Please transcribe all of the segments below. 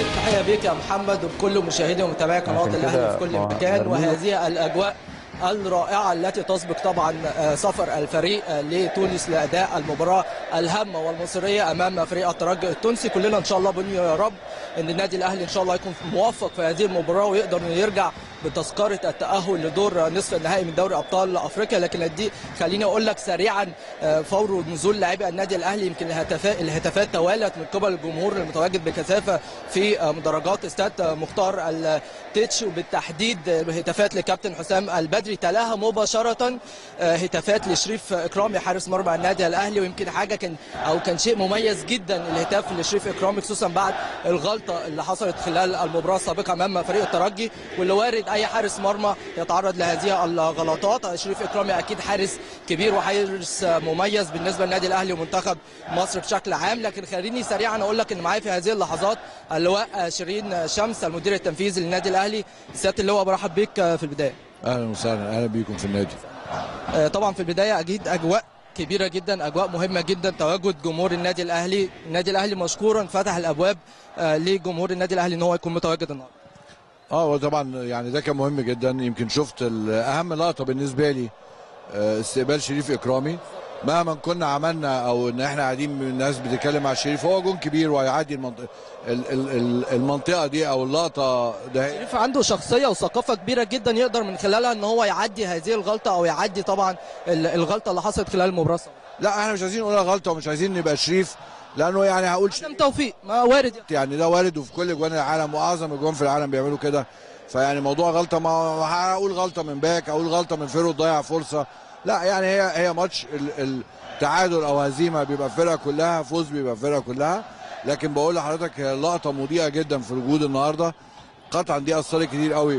تحيه بيك يا محمد وبكل مشاهدي ومتابعي قناه عشان الاهلي كده في كل ما- مكان مرمي. وهذه الاجواء الرائعة التي تسبق طبعا آه، سفر الفريق آه، لتونس لأداء المباراة الهامة والمصيرية أمام فريق الترجي التونسي كلنا إن شاء الله بني يا رب إن النادي الأهلي إن شاء الله يكون موفق في هذه المباراة ويقدر إنه يرجع بتذكرة التأهل لدور نصف النهائي من دوري أبطال أفريقيا لكن دي خليني أقول لك سريعا آه، فور نزول لاعبي النادي الأهلي يمكن الهتافات الهتافات توالت من قبل الجمهور المتواجد بكثافة في آه، مدرجات استاد آه، مختار التتش وبالتحديد آه، هتافات لكابتن حسام البدري تلاها مباشرة آه، هتافات لشريف إكرامي حارس مرمى النادي الأهلي ويمكن حاجة كان أو كان شيء مميز جدا الهتاف لشريف إكرامي خصوصا بعد الغلطة اللي حصلت خلال المباراة السابقة أمام فريق الترجي واللي وارد أي حارس مرمى يتعرض لهذه الغلطات شريف إكرامي أكيد حارس كبير وحارس مميز بالنسبة للنادي الأهلي ومنتخب مصر بشكل عام لكن خليني سريعا أقول لك إن معايا في هذه اللحظات اللواء شيرين شمس المدير التنفيذي للنادي الأهلي سيادة اللواء برحب بيك في البداية اهلا وسهلا اهلا بيكم في النادي آه، طبعا في البدايه اكيد اجواء كبيره جدا اجواء مهمه جدا تواجد جمهور النادي الاهلي النادي الاهلي مشكورا فتح الابواب آه، لجمهور النادي الاهلي ان هو يكون متواجد النهارده اه وطبعا يعني ده كان مهم جدا يمكن شفت ال- اهم لقطه بالنسبه لي آه، استقبال شريف اكرامي مهما كنا عملنا او ان احنا قاعدين من الناس بتتكلم على شريف هو جون كبير وهيعدي المنطقه ال- ال- ال- المنطقه دي او اللقطه ده شريف عنده شخصيه وثقافه كبيره جدا يقدر من خلالها ان هو يعدي هذه الغلطه او يعدي طبعا ال- الغلطه اللي حصلت خلال المباراه السابقة. لا احنا مش عايزين نقولها غلطه ومش عايزين نبقى شريف لانه يعني هقول ش- عدم توفيق ما وارد يعني. يعني ده وارد وفي كل جوان العالم واعظم اجوان في العالم بيعملوا كده فيعني موضوع غلطه ما هقول غلطه من باك اقول غلطه من فيرو ضيع فرصه لا يعني هي هي ماتش ال- التعادل او هزيمه بيبقى الفرقه كلها فوز بيبقى الفرقه كلها لكن بقول لحضرتك هي لقطه مضيئه جدا في الوجود النهارده قطعا دي اثرت كتير قوي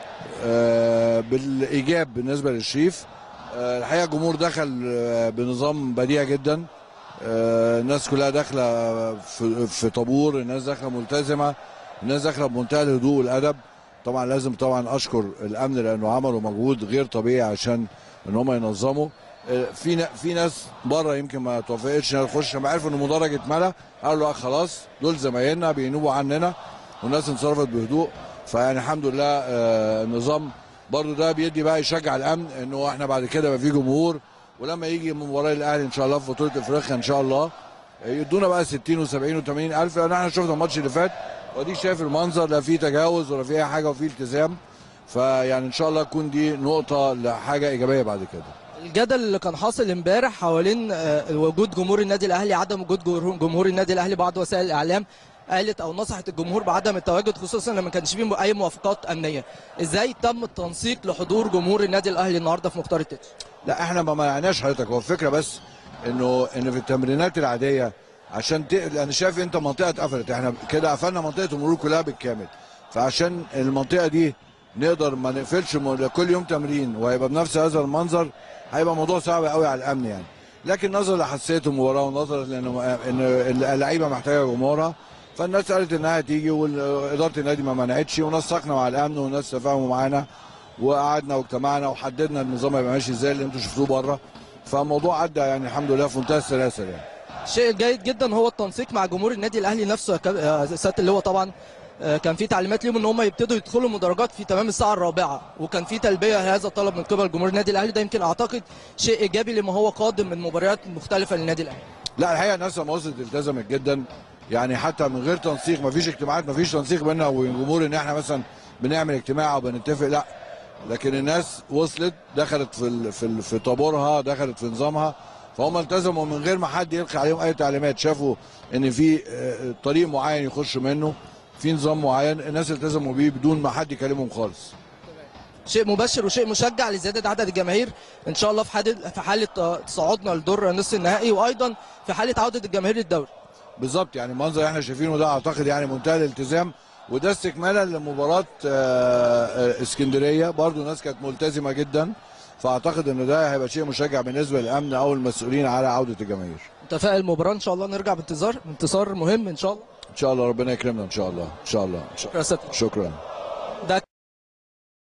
آه، بالايجاب بالنسبه للشريف آه، الحقيقه الجمهور دخل آه، بنظام بديع جدا آه، الناس كلها داخله في, في طابور الناس داخله ملتزمه الناس داخله بمنتهى الهدوء والادب طبعا لازم طبعا اشكر الامن لانه عملوا مجهود غير طبيعي عشان ان هم ينظموا آه، في نا- في ناس بره يمكن ما توافقتش انها تخش لما عرفوا ان المدرج اتملى قالوا لا خلاص دول زمايلنا بينوبوا عننا والناس انصرفت بهدوء فيعني الحمد لله آه، النظام برضو ده بيدي بقى يشجع الامن انه احنا بعد كده يبقى في جمهور ولما يجي مباراه الاهلي ان شاء الله في بطوله افريقيا ان شاء الله يدونا بقى 60 و70 و80 الف لان احنا شفنا الماتش اللي فات وديك شايف المنظر لا فيه تجاوز ولا فيه اي حاجه وفيه التزام فيعني ان شاء الله تكون دي نقطه لحاجه ايجابيه بعد كده الجدل اللي كان حاصل امبارح حوالين آه، وجود جمهور النادي الاهلي عدم وجود جمهور- جمهور النادي الاهلي بعض وسائل الاعلام قالت او نصحت الجمهور بعدم التواجد خصوصا لما كانش فيه اي موافقات امنيه ازاي تم التنسيق لحضور جمهور النادي الاهلي النهارده في مختار التتش لا احنا ما منعناش حضرتك هو الفكره بس انه ان في التمرينات العاديه عشان ت... انا شايف انت منطقه اتقفلت احنا كده قفلنا منطقه المرور كلها بالكامل فعشان المنطقه دي نقدر ما نقفلش م- كل يوم تمرين وهيبقى بنفس هذا المنظر هيبقى موضوع صعب قوي على الامن يعني لكن نظرا لحساسيه المباراه ونظرا لانه ان اللعيبه محتاجه جمهورها فالناس قالت انها تيجي واداره النادي ما منعتش ونسقنا مع الامن والناس تفاهموا معانا وقعدنا واجتمعنا وحددنا النظام هيبقى ماشي ازاي اللي انتم شفتوه بره فالموضوع عدى يعني الحمد لله في منتهى السلاسه يعني الشيء الجيد جدا هو التنسيق مع جمهور النادي الاهلي نفسه يا كاب- آه، سياده اللي هو طبعا آه، كان في تعليمات ليهم ان هم يبتدوا يدخلوا مدرجات في تمام الساعه الرابعه وكان في تلبيه هذا الطلب من قبل جمهور النادي الاهلي ده يمكن اعتقد شيء ايجابي لما هو قادم من مباريات مختلفه للنادي الاهلي لا الحقيقه الناس لما وصلت التزمت جدا يعني حتى من غير تنسيق ما فيش اجتماعات ما فيش تنسيق بيننا وبين الجمهور ان احنا مثلا بنعمل اجتماع او بنتفق لا لكن الناس وصلت دخلت في ال في ال في طابورها دخلت في نظامها فهم التزموا من غير ما حد يلقي عليهم اي تعليمات شافوا ان في آه، طريق معين يخشوا منه في نظام معين الناس التزموا بيه بدون ما حد يكلمهم خالص شيء مبشر وشيء مشجع لزياده عدد الجماهير ان شاء الله في حاله في حاله آه، صعودنا لدور نصف النهائي وايضا في حاله عوده الجماهير للدوري بالظبط يعني المنظر اللي احنا شايفينه ده اعتقد يعني منتهى الالتزام وده استكمالا لمباراه آه، آه، اسكندريه برضو الناس كانت ملتزمه جدا فاعتقد ان ده هيبقى شيء مشجع بالنسبه للامن او المسؤولين على عوده الجماهير متفائل المباراه ان شاء الله نرجع بانتظار انتصار مهم ان شاء الله ان شاء الله ربنا يكرمنا ان شاء الله ان شاء الله شكرا يا سيادة. شكرا ده